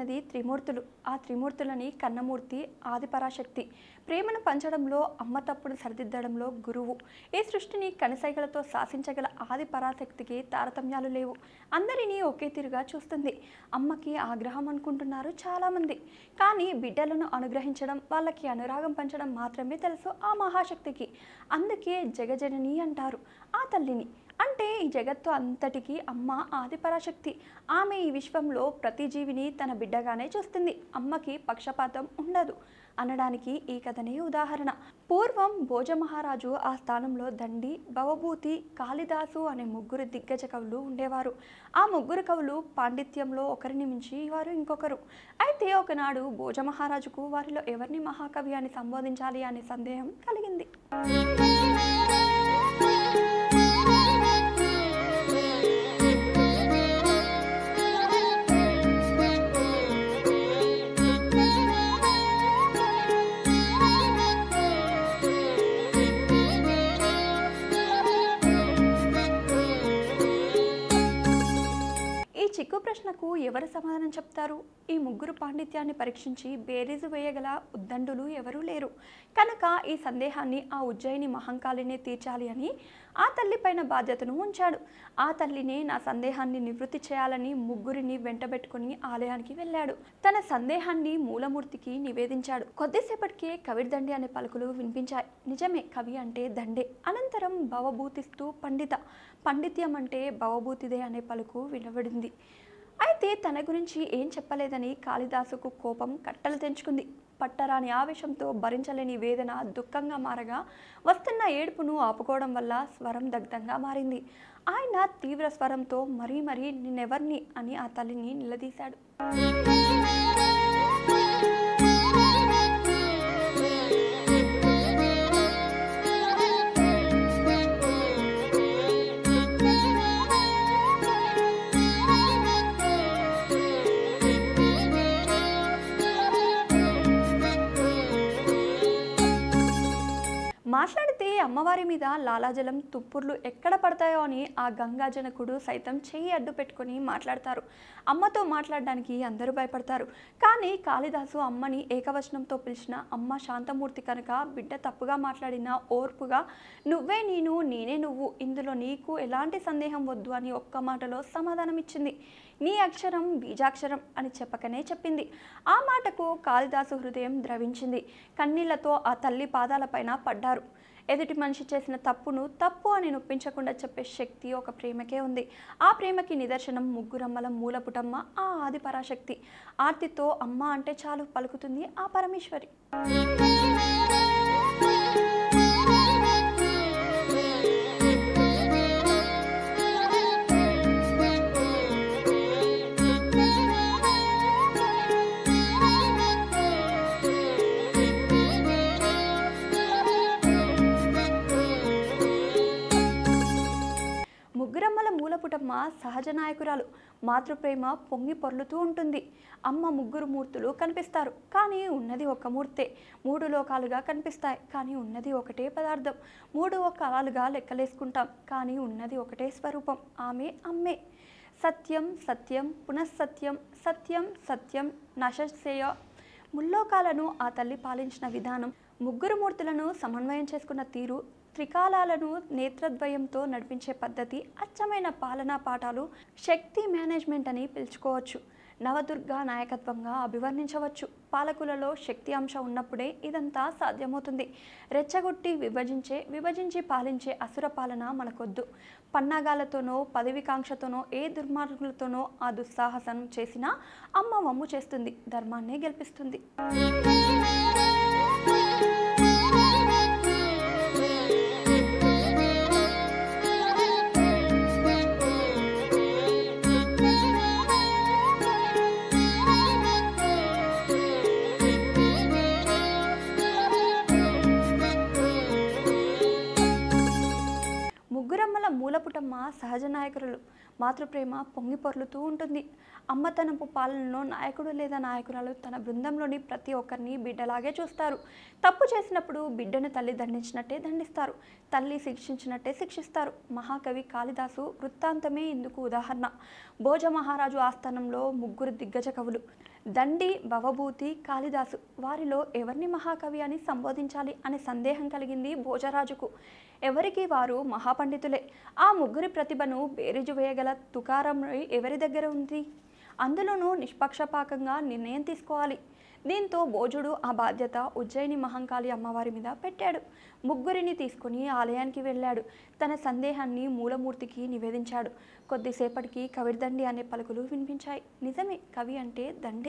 ఉన్నది త్రిమూర్తులు ఆ త్రిమూర్తులని కన్నమూర్తి ఆదిపరాశక్తి ప్రేమను పంచడంలో అమ్మ తప్పును సరిదిద్దడంలో గురువు ఈ సృష్టిని కనసైగలతో శాసించగల ఆది పరాశక్తికి తారతమ్యాలు లేవు అందరినీ ఒకే తీరుగా చూస్తుంది అమ్మకి ఆగ్రహం అనుకుంటున్నారు చాలామంది కానీ బిడ్డలను అనుగ్రహించడం వాళ్ళకి అనురాగం పంచడం మాత్రమే తెలుసు ఆ మహాశక్తికి అందుకే జగజనని అంటారు ఆ తల్లిని అంటే ఈ జగత్తు అంతటికీ అమ్మ ఆదిపరాశక్తి ఆమె ఈ విశ్వంలో ప్రతి జీవిని తన బిడ్డగానే చూస్తుంది అమ్మకి పక్షపాతం ఉండదు అనడానికి ఈ కథనే ఉదాహరణ పూర్వం భోజ మహారాజు ఆ స్థానంలో దండి భవభూతి కాళిదాసు అనే ముగ్గురు దిగ్గజ కవులు ఉండేవారు ఆ ముగ్గురు కవులు పాండిత్యంలో ఒకరిని మించి వారు ఇంకొకరు అయితే ఒకనాడు భోజ మహారాజుకు వారిలో ఎవరిని మహాకవి అని సంబోధించాలి అనే సందేహం కలిగింది ఈ చిక్కు ప్రశ్నకు ఎవరు సమాధానం చెప్తారు ఈ ముగ్గురు పాండిత్యాన్ని పరీక్షించి బేరీజు వేయగల ఉద్దండులు ఎవరూ లేరు కనుక ఈ సందేహాన్ని ఆ ఉజ్జయిని మహంకాళినే తీర్చాలి అని ఆ తల్లి పైన బాధ్యతను ఉంచాడు ఆ తల్లినే నా సందేహాన్ని నివృత్తి చేయాలని ముగ్గురిని వెంటబెట్టుకుని ఆలయానికి వెళ్ళాడు తన సందేహాన్ని మూలమూర్తికి నివేదించాడు కొద్దిసేపటికే కవిర్దండి అనే పలుకులు వినిపించాయి నిజమే కవి అంటే దండే అనంతరం భవభూతిస్తూ పండిత పండిత్యం అంటే భవభూతిదే అనే పలుకు వినబడింది అయితే తన గురించి ఏం చెప్పలేదని కాళిదాసుకు కోపం కట్టలు తెంచుకుంది పట్టరాని ఆవేశంతో భరించలేని వేదన దుఃఖంగా మారగా వస్తున్న ఏడుపును ఆపుకోవడం వల్ల స్వరం దగ్ధంగా మారింది ఆయన తీవ్ర స్వరంతో మరీ మరీ నిన్నెవర్ని అని ఆ తల్లిని నిలదీశాడు మాట్లాడితే అమ్మవారి మీద లాలాజలం తుప్పుర్లు ఎక్కడ పడతాయో అని ఆ గంగాజనకుడు సైతం చెయ్యి అడ్డు పెట్టుకొని మాట్లాడతారు అమ్మతో మాట్లాడడానికి అందరూ భయపడతారు కానీ కాళిదాసు అమ్మని ఏకవచనంతో పిలిచిన అమ్మ శాంతమూర్తి కనుక బిడ్డ తప్పుగా మాట్లాడిన ఓర్పుగా నువ్వే నేను నేనే నువ్వు ఇందులో నీకు ఎలాంటి సందేహం వద్దు అని ఒక్క మాటలో సమాధానం ఇచ్చింది నీ అక్షరం బీజాక్షరం అని చెప్పకనే చెప్పింది ఆ మాటకు కాళిదాసు హృదయం ద్రవించింది కన్నీళ్లతో ఆ తల్లి పాదాలపైన పడ్డారు ఎదుటి మనిషి చేసిన తప్పును తప్పు అని నొప్పించకుండా చెప్పే శక్తి ఒక ప్రేమకే ఉంది ఆ ప్రేమకి నిదర్శనం ముగ్గురమ్మల మూలపుటమ్మ ఆ ఆది పరాశక్తి ఆర్తితో అమ్మ అంటే చాలు పలుకుతుంది ఆ పరమేశ్వరి ముగ్గురమ్మల మూలపుటమ్మ సహజ నాయకురాలు మాతృప్రేమ పొంగి పొర్లుతూ ఉంటుంది అమ్మ ముగ్గురు మూర్తులు కనిపిస్తారు కానీ ఉన్నది ఒక మూర్తే మూడు లోకాలుగా కనిపిస్తాయి కానీ ఉన్నది ఒకటే పదార్థం మూడు కాలాలుగా లెక్కలేసుకుంటాం కానీ ఉన్నది ఒకటే స్వరూపం ఆమె అమ్మే సత్యం సత్యం పునఃసత్యం సత్యం సత్యం నశస్సేయ ముల్లోకాలను ఆ తల్లి పాలించిన విధానం ముగ్గురు మూర్తులను సమన్వయం చేసుకున్న తీరు త్రికాలాలను నేత్రద్వయంతో నడిపించే పద్ధతి అచ్చమైన పాలనా పాఠాలు శక్తి మేనేజ్మెంట్ అని పిలుచుకోవచ్చు నవదుర్గ నాయకత్వంగా అభివర్ణించవచ్చు పాలకులలో శక్తి అంశం ఉన్నప్పుడే ఇదంతా సాధ్యమవుతుంది రెచ్చగొట్టి విభజించే విభజించి పాలించే అసుర పాలన మనకొద్దు పన్నాగాలతోనో పదవికాంక్షతోనో ఏ దుర్మార్గులతోనో ఆ దుస్సాహసం చేసినా అమ్మ వమ్ము చేస్తుంది ధర్మాన్నే గెలిపిస్తుంది ముగ్గురమ్మల మూలపుటమ్మ సహజ నాయకులు మాతృప్రేమ పొంగి పొర్లుతూ ఉంటుంది అమ్మతనపు పాలనలో నాయకుడు లేదా నాయకురాలు తన బృందంలోని ప్రతి ఒక్కరిని బిడ్డలాగే చూస్తారు తప్పు చేసినప్పుడు బిడ్డను తల్లి దండించినట్టే దండిస్తారు తల్లి శిక్షించినట్టే శిక్షిస్తారు మహాకవి కాళిదాసు వృత్తాంతమే ఇందుకు ఉదాహరణ భోజ మహారాజు ఆస్థానంలో ముగ్గురు దిగ్గజ కవులు దండి భవభూతి కాళిదాసు వారిలో ఎవరిని మహాకవి అని సంబోధించాలి అనే సందేహం కలిగింది భోజరాజుకు ఎవరికి వారు మహాపండితులే ఆ ముగ్గురి ప్రతిభను బేరీజు వేయగల తుకారం ఎవరి దగ్గర ఉంది అందులోనూ నిష్పక్షపాతంగా నిర్ణయం తీసుకోవాలి దీంతో భోజుడు ఆ బాధ్యత ఉజ్జయిని మహంకాళి అమ్మవారి మీద పెట్టాడు ముగ్గురిని తీసుకుని ఆలయానికి వెళ్ళాడు తన సందేహాన్ని మూలమూర్తికి నివేదించాడు కొద్దిసేపటికి కవిర్దండి అనే పలుకులు వినిపించాయి నిజమే కవి అంటే దండే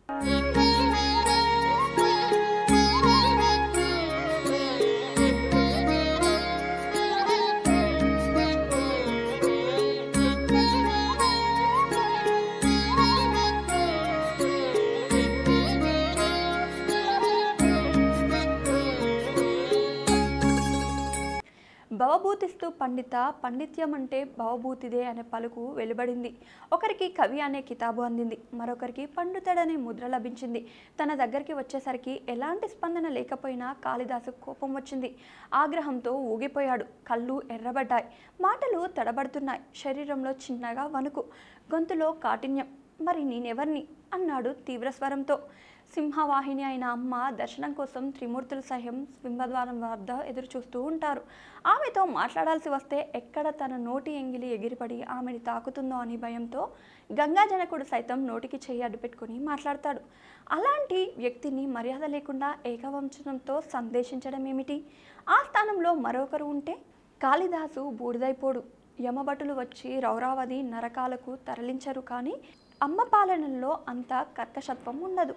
భవభూతిస్తూ పండిత పండిత్యం అంటే భవభూతిదే అనే పలుకు వెలువడింది ఒకరికి కవి అనే కితాబు అందింది మరొకరికి పండితుడనే ముద్ర లభించింది తన దగ్గరికి వచ్చేసరికి ఎలాంటి స్పందన లేకపోయినా కాళిదాసు కోపం వచ్చింది ఆగ్రహంతో ఊగిపోయాడు కళ్ళు ఎర్రబడ్డాయి మాటలు తడబడుతున్నాయి శరీరంలో చిన్నగా వణుకు గొంతులో కాఠిన్యం మరి నేనెవర్ని అన్నాడు తీవ్ర స్వరంతో సింహవాహిని అయిన అమ్మ దర్శనం కోసం త్రిమూర్తుల సహ్యం సింహద్వారం వద్ద ఎదురు చూస్తూ ఉంటారు ఆమెతో మాట్లాడాల్సి వస్తే ఎక్కడ తన నోటి ఎంగిలి ఎగిరిపడి ఆమెని తాకుతుందో అని భయంతో గంగాజనకుడు సైతం నోటికి చెయ్యి అడ్డుపెట్టుకుని మాట్లాడతాడు అలాంటి వ్యక్తిని మర్యాద లేకుండా ఏకవంచనంతో సందేశించడం ఏమిటి ఆ స్థానంలో మరొకరు ఉంటే కాళిదాసు బూడిదైపోడు యమభటులు వచ్చి రౌరావది నరకాలకు తరలించరు కానీ అమ్మ పాలనలో అంత కర్కశత్వం ఉండదు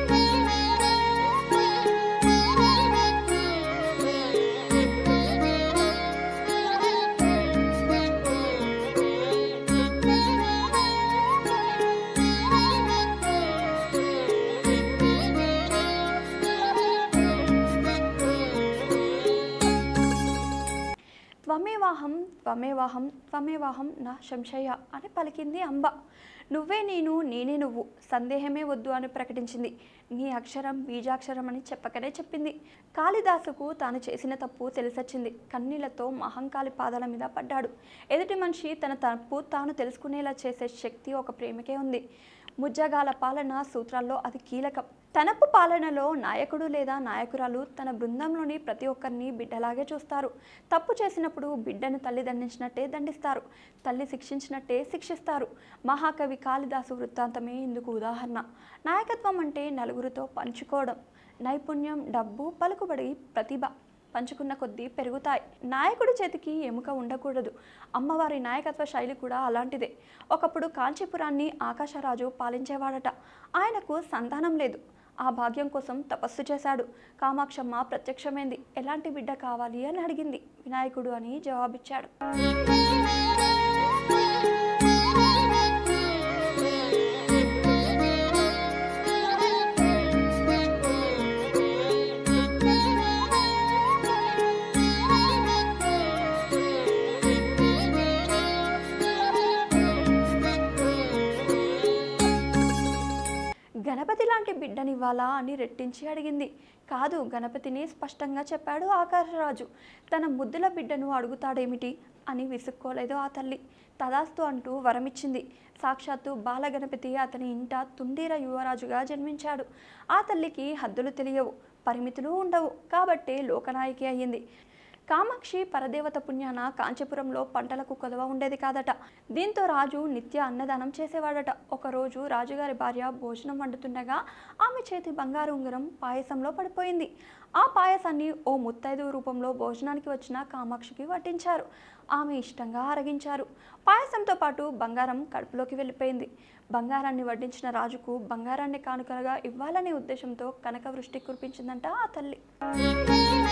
త్వమేవాహం త్వమేవాహం త్వమేవాహం నా శంశయ అని పలికింది అంబ నువ్వే నేను నేనే నువ్వు సందేహమే వద్దు అని ప్రకటించింది నీ అక్షరం బీజాక్షరం అని చెప్పకనే చెప్పింది కాళిదాసుకు తాను చేసిన తప్పు తెలిసొచ్చింది కన్నీళ్లతో మహంకాళి పాదాల మీద పడ్డాడు ఎదుటి మనిషి తన తప్పు తాను తెలుసుకునేలా చేసే శక్తి ఒక ప్రేమకే ఉంది ముజ్జగాల పాలన సూత్రాల్లో అది కీలకం తనపు పాలనలో నాయకుడు లేదా నాయకురాలు తన బృందంలోని ప్రతి ఒక్కరిని బిడ్డలాగే చూస్తారు తప్పు చేసినప్పుడు బిడ్డను తల్లి దండించినట్టే దండిస్తారు తల్లి శిక్షించినట్టే శిక్షిస్తారు మహాకవి కాళిదాసు వృత్తాంతమే ఇందుకు ఉదాహరణ నాయకత్వం అంటే నలుగురితో పంచుకోవడం నైపుణ్యం డబ్బు పలుకుబడి ప్రతిభ పంచుకున్న కొద్దీ పెరుగుతాయి నాయకుడి చేతికి ఎముక ఉండకూడదు అమ్మవారి నాయకత్వ శైలి కూడా అలాంటిదే ఒకప్పుడు కాంచీపురాన్ని ఆకాశరాజు పాలించేవాడట ఆయనకు సంతానం లేదు ఆ భాగ్యం కోసం తపస్సు చేశాడు కామాక్షమ్మ ప్రత్యక్షమైంది ఎలాంటి బిడ్డ కావాలి అని అడిగింది వినాయకుడు అని జవాబిచ్చాడు గణపతి లాంటి బిడ్డనివ్వాలా అని రెట్టించి అడిగింది కాదు గణపతిని స్పష్టంగా చెప్పాడు ఆకాశరాజు తన ముద్దుల బిడ్డను అడుగుతాడేమిటి అని విసుక్కోలేదు ఆ తల్లి తదాస్తు అంటూ వరమిచ్చింది సాక్షాత్తు బాలగణపతి అతని ఇంట తుండీర యువరాజుగా జన్మించాడు ఆ తల్లికి హద్దులు తెలియవు పరిమితులు ఉండవు కాబట్టే లోకనాయకి అయ్యింది కామాక్షి పరదేవత పుణ్యాన కాంచీపురంలో పంటలకు కొదవ ఉండేది కాదట దీంతో రాజు నిత్య అన్నదానం చేసేవాడట ఒకరోజు రాజుగారి భార్య భోజనం వండుతుండగా ఆమె చేతి బంగారు ఉంగరం పాయసంలో పడిపోయింది ఆ పాయసాన్ని ఓ ముత్తైదు రూపంలో భోజనానికి వచ్చిన కామాక్షికి వడ్డించారు ఆమె ఇష్టంగా అరగించారు పాయసంతో పాటు బంగారం కడుపులోకి వెళ్ళిపోయింది బంగారాన్ని వడ్డించిన రాజుకు బంగారాన్ని కానుకలుగా ఇవ్వాలనే ఉద్దేశంతో కనక వృష్టి కురిపించిందంట ఆ తల్లి